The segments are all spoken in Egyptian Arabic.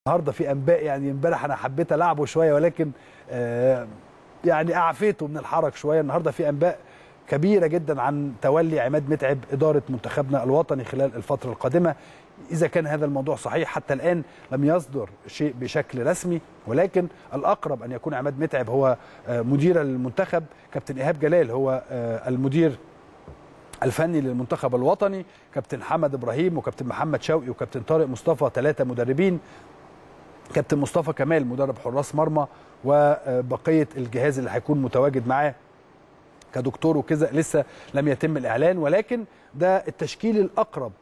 النهارده في انباء يعني امبارح انا حبيت العبه شويه ولكن آه يعني اعفيته من الحرج شويه النهارده في انباء كبيره جدا عن تولي عماد متعب اداره منتخبنا الوطني خلال الفتره القادمه اذا كان هذا الموضوع صحيح حتى الان لم يصدر شيء بشكل رسمي ولكن الاقرب ان يكون عماد متعب هو آه مدير المنتخب كابتن ايهاب جلال هو آه المدير الفني للمنتخب الوطني كابتن حمد ابراهيم وكابتن محمد شوقي وكابتن طارق مصطفى ثلاثه مدربين كابتن مصطفى كمال مدرب حراس مرمى وبقيه الجهاز اللي هيكون متواجد معاه كدكتور وكذا لسه لم يتم الاعلان ولكن ده التشكيل الاقرب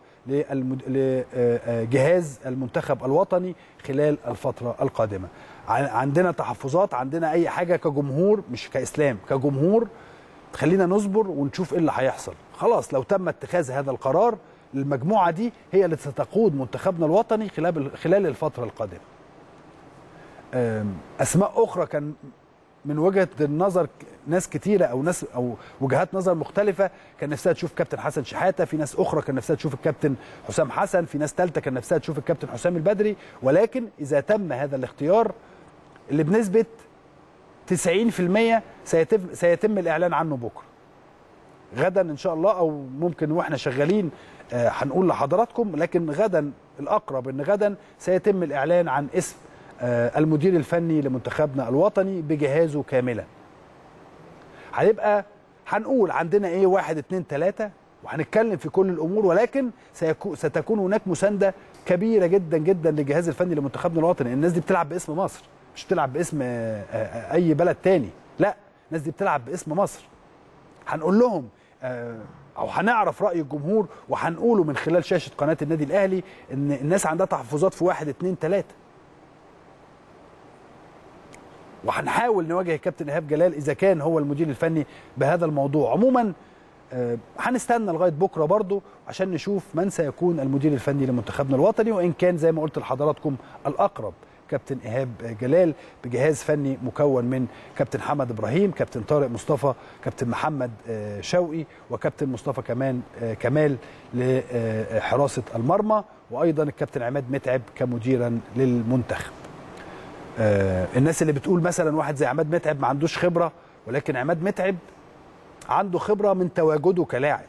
لجهاز المنتخب الوطني خلال الفتره القادمه عندنا تحفظات عندنا اي حاجه كجمهور مش كاسلام كجمهور خلينا نصبر ونشوف ايه اللي هيحصل خلاص لو تم اتخاذ هذا القرار المجموعه دي هي اللي ستقود منتخبنا الوطني خلال خلال الفتره القادمه اسماء اخرى كان من وجهه النظر ناس كتيره او ناس او وجهات نظر مختلفه كان نفسها تشوف كابتن حسن شحاته في ناس اخرى كان نفسها تشوف الكابتن حسام حسن في ناس ثالثه كان نفسها تشوف الكابتن حسام البدري ولكن اذا تم هذا الاختيار اللي بنسبه 90% سيتم سيتم الاعلان عنه بكره غدا ان شاء الله او ممكن واحنا شغالين هنقول آه لحضراتكم لكن غدا الاقرب ان غدا سيتم الاعلان عن اسم آه المدير الفني لمنتخبنا الوطني بجهازه كاملا هيبقى هنقول عندنا ايه واحد اتنين تلاته وهنتكلم في كل الامور ولكن سيكون ستكون هناك مسانده كبيره جدا جدا للجهاز الفني لمنتخبنا الوطني الناس دي بتلعب باسم مصر مش بتلعب باسم آه اي بلد تاني لا الناس دي بتلعب باسم مصر هنقول لهم او هنعرف راي الجمهور وهنقوله من خلال شاشه قناه النادي الاهلي ان الناس عندها تحفظات في واحد اتنين تلاته وهنحاول نواجه الكابتن ايهاب جلال اذا كان هو المدير الفني بهذا الموضوع عموما هنستنى لغايه بكره برضو عشان نشوف من سيكون المدير الفني لمنتخبنا الوطني وان كان زي ما قلت لحضراتكم الاقرب كابتن ايهاب جلال بجهاز فني مكون من كابتن حمد ابراهيم كابتن طارق مصطفى كابتن محمد شوقي وكابتن مصطفى كمان كمال لحراسه المرمى وايضا الكابتن عماد متعب كمديرا للمنتخب الناس اللي بتقول مثلا واحد زي عماد متعب ما عندوش خبره ولكن عماد متعب عنده خبره من تواجده كلاعب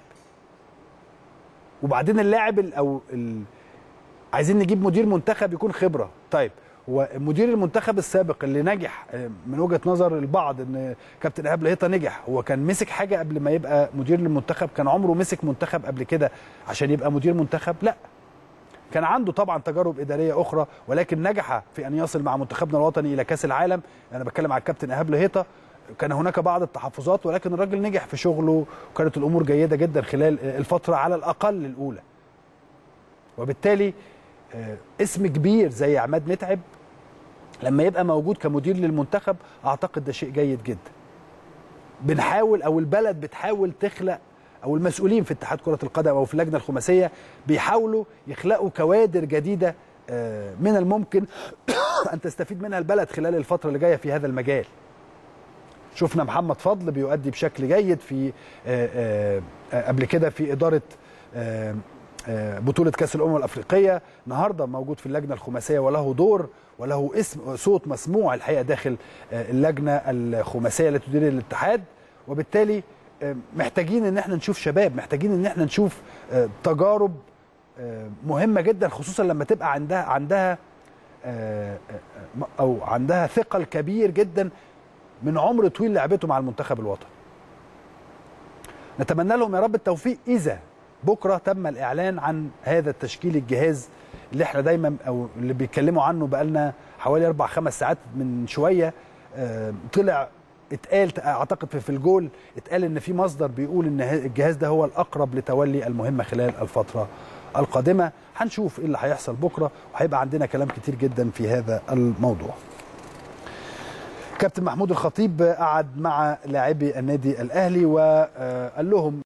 وبعدين اللاعب او ال... عايزين نجيب مدير منتخب يكون خبره طيب هو مدير المنتخب السابق اللي نجح من وجهه نظر البعض ان كابتن ايهاب لهيطه نجح هو كان مسك حاجه قبل ما يبقى مدير للمنتخب كان عمره مسك منتخب قبل كده عشان يبقى مدير منتخب لا كان عنده طبعا تجارب اداريه اخرى ولكن نجح في ان يصل مع منتخبنا الوطني الى كاس العالم انا بتكلم على الكابتن ايهاب لهيطه كان هناك بعض التحفظات ولكن الراجل نجح في شغله وكانت الامور جيده جدا خلال الفتره على الاقل الاولى وبالتالي اسم كبير زي عماد متعب لما يبقى موجود كمدير للمنتخب اعتقد ده شيء جيد جدا بنحاول او البلد بتحاول تخلق او المسؤولين في اتحاد كره القدم او في اللجنه الخماسيه بيحاولوا يخلقوا كوادر جديده من الممكن ان تستفيد منها البلد خلال الفتره اللي جايه في هذا المجال شفنا محمد فضل بيؤدي بشكل جيد في قبل كده في اداره بطولة كأس الأمم الأفريقية النهاردة موجود في اللجنة الخماسية وله دور وله اسم صوت مسموع الحقيقة داخل اللجنة الخماسية التي تدير الاتحاد وبالتالي محتاجين ان احنا نشوف شباب محتاجين ان احنا نشوف تجارب مهمة جدا خصوصا لما تبقى عندها عندها او عندها ثقل كبير جدا من عمر طويل لعبته مع المنتخب الوطني نتمنى لهم يا رب التوفيق اذا بكره تم الاعلان عن هذا التشكيل الجهاز اللي احنا دايما او اللي بيتكلموا عنه بقالنا حوالي اربع خمس ساعات من شويه اه طلع اتقال اعتقد في الجول اتقال ان في مصدر بيقول ان الجهاز ده هو الاقرب لتولي المهمه خلال الفتره القادمه هنشوف ايه اللي هيحصل بكره وهيبقى عندنا كلام كتير جدا في هذا الموضوع كابتن محمود الخطيب قعد مع لاعبي النادي الاهلي وقال لهم